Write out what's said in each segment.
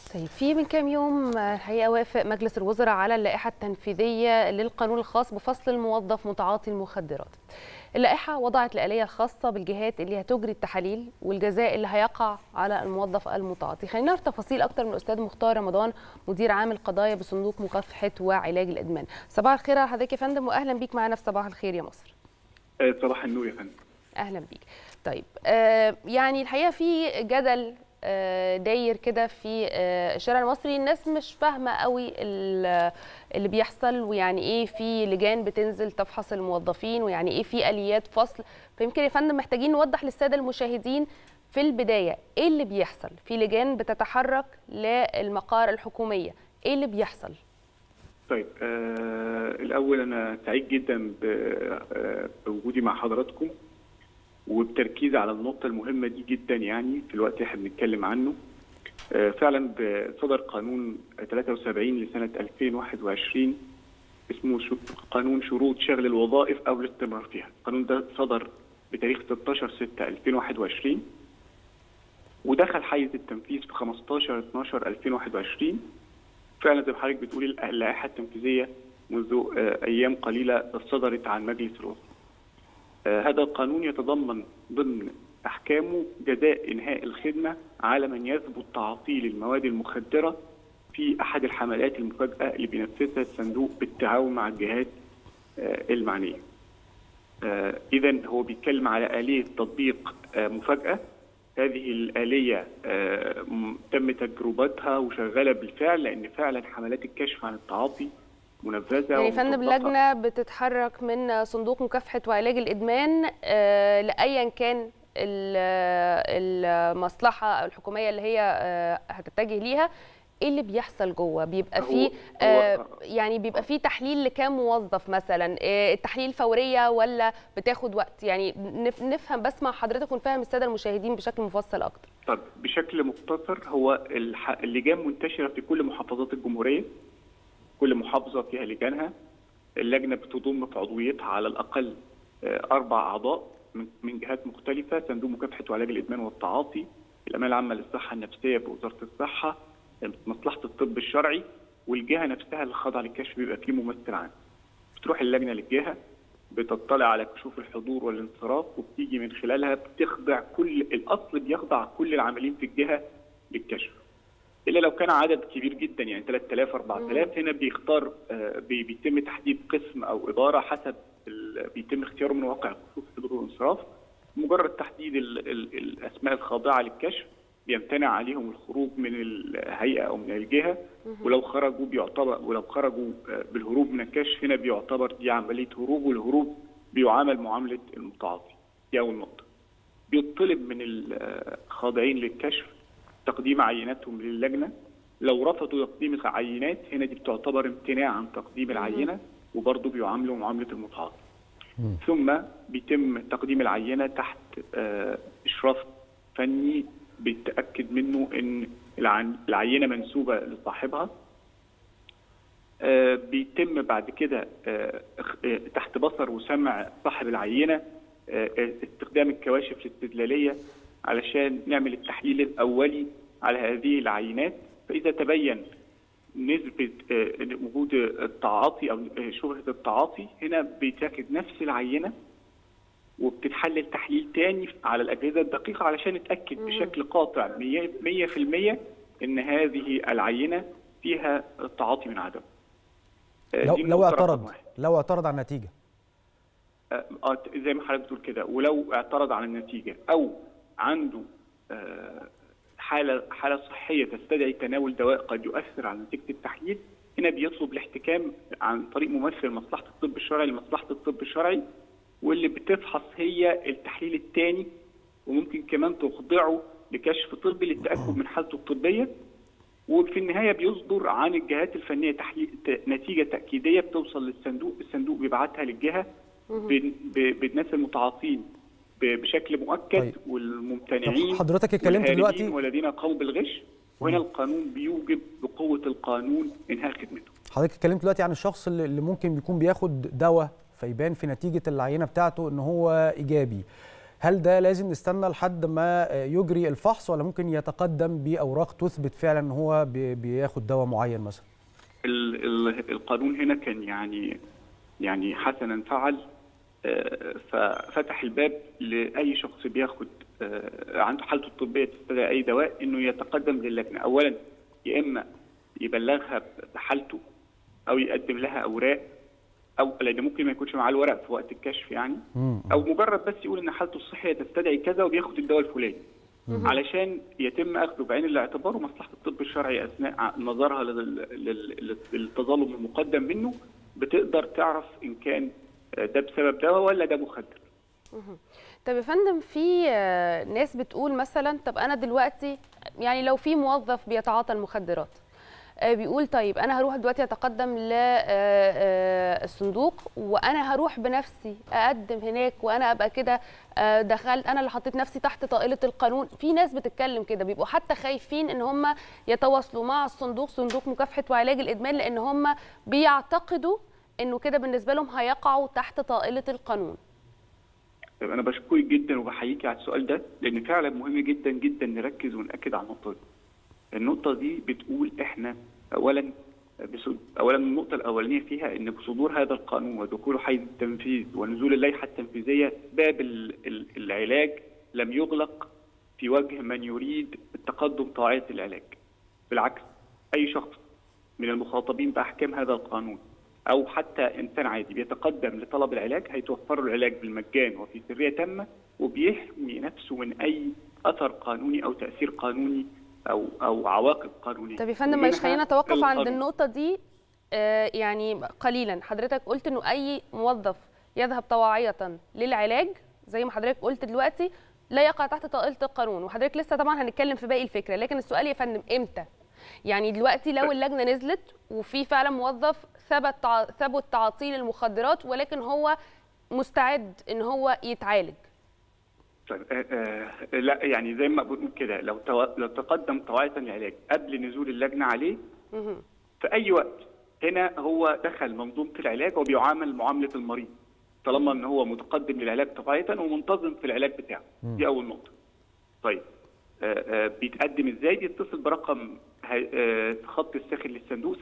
طيب في من كام يوم الحقيقه وافق مجلس الوزراء على اللائحه التنفيذيه للقانون الخاص بفصل الموظف متعاطي المخدرات. اللائحه وضعت الاليه الخاصه بالجهات اللي هتجري التحاليل والجزاء اللي هيقع على الموظف المتعاطي. خلينا نعرف تفاصيل اكتر من الاستاذ مختار رمضان مدير عام القضايا بصندوق مكافحه وعلاج الادمان. صباح الخير على حضرتك يا فندم واهلا بيك معنا في صباح الخير يا مصر. صباح النور يا فندم. اهلا بيك. طيب آه يعني الحقيقه في جدل داير كده في الشارع المصري الناس مش فاهمه قوي اللي بيحصل ويعني ايه في لجان بتنزل تفحص الموظفين ويعني ايه في اليات فصل فيمكن يا فندم محتاجين نوضح للساده المشاهدين في البدايه ايه اللي بيحصل في لجان بتتحرك للمقار الحكوميه ايه اللي بيحصل طيب آه الاول انا سعيد جدا بوجودي مع حضراتكم وبتركيز على النقطة المهمة دي جدا يعني في الوقت اللي احنا بنتكلم عنه فعلا صدر قانون 73 لسنة 2021 اسمه قانون شروط شغل الوظائف أو الاستمرار فيها القانون ده صدر بتاريخ 16 6 2021 ودخل حيز التنفيذ في 15 12 2021 فعلا زي ما حضرتك بتقولي اللائحة التنفيذية منذ أيام قليلة صدرت عن مجلس الوزراء هذا القانون يتضمن ضمن احكامه جزاء انهاء الخدمه على من يثبت تعاطيه للمواد المخدره في احد الحملات المفاجاه اللي بينفذها الصندوق بالتعاون مع الجهات المعنيه. اذا هو بيتكلم على اليه تطبيق مفاجاه هذه الاليه تم تجربتها وشغاله بالفعل لان فعلا حملات الكشف عن التعاطي منفذه يعني فندم لجنه بتتحرك من صندوق مكافحه وعلاج الادمان آه لايا كان المصلحه او الحكوميه اللي هي آه هتتجه ليها ايه اللي بيحصل جوه بيبقى فيه آه يعني بيبقى فيه تحليل لكام موظف مثلا آه التحليل فوريه ولا بتاخد وقت يعني نفهم بس مع حضرتك ونفهم الساده المشاهدين بشكل مفصل اكتر طب بشكل مختصر هو اللجان منتشره في كل محافظات الجمهوريه كل محافظة فيها لجانها اللجنة بتضم في عضويتها على الأقل أربع أعضاء من جهات مختلفة صندوق مكافحة وعلاج الإدمان والتعاطي الأمانة العامة للصحة النفسية بوزارة الصحة مصلحة الطب الشرعي والجهة نفسها اللي خاضعة للكشف بيبقى فيه ممثل عام بتروح اللجنة للجهة بتطلع على كشوف الحضور والانصراف وبتيجي من خلالها بتخضع كل الأصل بيخضع كل العاملين في الجهة للكشف الا لو كان عدد كبير جدا يعني 3000 4000 هنا بيختار بيتم تحديد قسم او اداره حسب بيتم اختياره من واقع كشوف حضور والانصراف مجرد تحديد ال ال الاسماء الخاضعه للكشف بيمتنع عليهم الخروج من الهيئه او من الجهه ولو خرجوا بيعتبر ولو خرجوا بالهروب من الكشف هنا بيعتبر دي عمليه هروب والهروب بيعامل معامله المتعاطي دي اول نقطه بيطلب من الخاضعين للكشف تقديم عيناتهم للجنه لو رفضوا تقديم العينات هنا دي بتعتبر امتناع عن تقديم العينه وبرضه بيعاملوا معامله المتعاطي ثم بيتم تقديم العينه تحت اشراف فني بيتاكد منه ان العينه منسوبه لصاحبها بيتم بعد كده تحت بصر وسمع صاحب العينه استخدام الكواشف الاستدلاليه علشان نعمل التحليل الاولي على هذه العينات فاذا تبين نسبه وجود التعاطي او شبهه التعاطي هنا بيتاخد نفس العينه وبتتحلل تحليل تاني على الاجهزه الدقيقه علشان نتاكد بشكل قاطع 100% ان هذه العينه فيها التعاطي من عدم لو لو اعترض لو اعترض على النتيجه اه زي ما حضرتك بتقول كده ولو اعترض على النتيجه او عنده حاله حاله صحيه تستدعي تناول دواء قد يؤثر على نتيجه التحليل هنا بيطلب الاحتكام عن طريق ممثل مصلحه الطب الشرعي لمصلحه الطب الشرعي واللي بتفحص هي التحليل الثاني وممكن كمان تخضعه لكشف طبي للتاكد من حالته الطبيه وفي النهايه بيصدر عن الجهات الفنيه تحليل نتيجه تاكيديه بتوصل للصندوق الصندوق بيبعتها للجهه بالناس المتعاطين بشكل مؤكد طيب. والممتنعين حضرتك اتكلمت دلوقتي والذين قاموا بالغش وهنا القانون بيوجب بقوه القانون انهاء خدمته حضرتك اتكلمت دلوقتي عن الشخص اللي ممكن بيكون بياخد دواء فيبان في نتيجه العينه بتاعته ان هو ايجابي هل ده لازم نستنى لحد ما يجري الفحص ولا ممكن يتقدم باوراق تثبت فعلا ان هو بياخد دواء معين مثلا القانون هنا كان يعني يعني حسنا فعل ففتح الباب لاي شخص بياخد عنده حالته الطبيه تستدعي اي دواء انه يتقدم للجنه اولا يا اما يبلغها بحالته او يقدم لها اوراق او لان ممكن ما يكونش معاه الورق في وقت الكشف يعني او مجرد بس يقول ان حالته الصحيه تستدعي كذا وبياخد الدواء الفلاني علشان يتم اخذه بعين الاعتبار ومصلحه الطب الشرعي اثناء نظرها للتظلم المقدم منه بتقدر تعرف ان كان ده بسبب دواء ولا ده مخدر. طب يا فندم في ناس بتقول مثلا طب انا دلوقتي يعني لو في موظف بيتعاطى المخدرات بيقول طيب انا هروح دلوقتي اتقدم للصندوق وانا هروح بنفسي اقدم هناك وانا ابقى كده دخلت انا اللي حطيت نفسي تحت طائله القانون في ناس بتتكلم كده بيبقوا حتى خايفين ان هم يتواصلوا مع الصندوق صندوق مكافحه وعلاج الادمان لان هم بيعتقدوا انه كده بالنسبه لهم هيقعوا تحت طائله القانون طيب انا بشكرك جدا وبحييكي على السؤال ده لان فعلا مهم جدا جدا نركز وناكد على النقطه دي النقطة دي بتقول احنا اولا اولا النقطة الأولانية فيها ان بصدور هذا القانون ودخوله حيز التنفيذ ونزول اللائحة التنفيذية باب العلاج لم يغلق في وجه من يريد التقدم طاعية العلاج. بالعكس أي شخص من المخاطبين بأحكام هذا القانون أو حتى إنسان عادي بيتقدم لطلب العلاج هيتوفر له العلاج بالمجان وفي سرية تامة وبيحمي نفسه من أي أثر قانوني أو تأثير قانوني او او عواقب قانونيه طب يا فندم معلش خلينا نتوقف عند النقطه دي آه يعني قليلا حضرتك قلت انه اي موظف يذهب طواعيه للعلاج زي ما حضرتك قلت دلوقتي لا يقع تحت طائله القانون وحضرتك لسه طبعا هنتكلم في باقي الفكره لكن السؤال يا فندم امتى يعني دلوقتي لو اللجنه نزلت وفي فعلا موظف ثبت ثبت تعاطيه للمخدرات ولكن هو مستعد ان هو يتعالج طيب آه آه لا يعني زي ما بنقول كده لو تو... لو تقدم طواعية العلاج قبل نزول اللجنة عليه في أي وقت هنا هو دخل منظومة العلاج وبيعامل معاملة المريض طالما ان هو متقدم للعلاج طواعية ومنتظم في العلاج بتاعه دي أول نقطة. طيب آه بيتقدم ازاي؟ بيتصل برقم خط الساخن للصندوق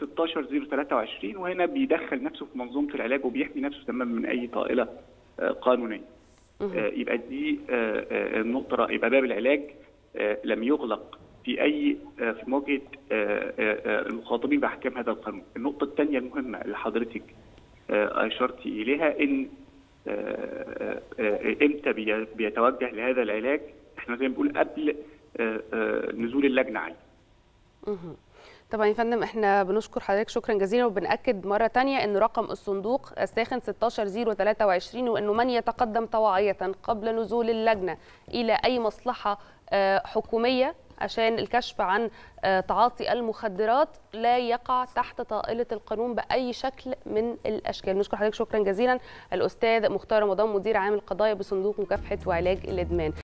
16023 وهنا بيدخل نفسه في منظومة العلاج وبيحمي نفسه تماما من أي طائلة قانونية. يبقى دي النقطة يبقى باب العلاج لم يغلق في أي في مواجهة المخاطبين بأحكام هذا القانون. النقطة الثانية المهمة اللي حضرتك أشرتي إليها إن إمتى بيتوجه لهذا العلاج؟ إحنا زي ما بنقول قبل نزول اللجنة عليه. طبعا يا فندم احنا بنشكر حضرتك شكرا جزيلا وبناكد مره ثانيه ان رقم الصندوق الساخن 16023 وانه من يتقدم طواعيه قبل نزول اللجنه الى اي مصلحه حكوميه عشان الكشف عن تعاطي المخدرات لا يقع تحت طائله القانون باي شكل من الاشكال نشكر حضرتك شكرا جزيلا الاستاذ مختار رمضان مدير عام القضايا بصندوق مكافحه وعلاج الادمان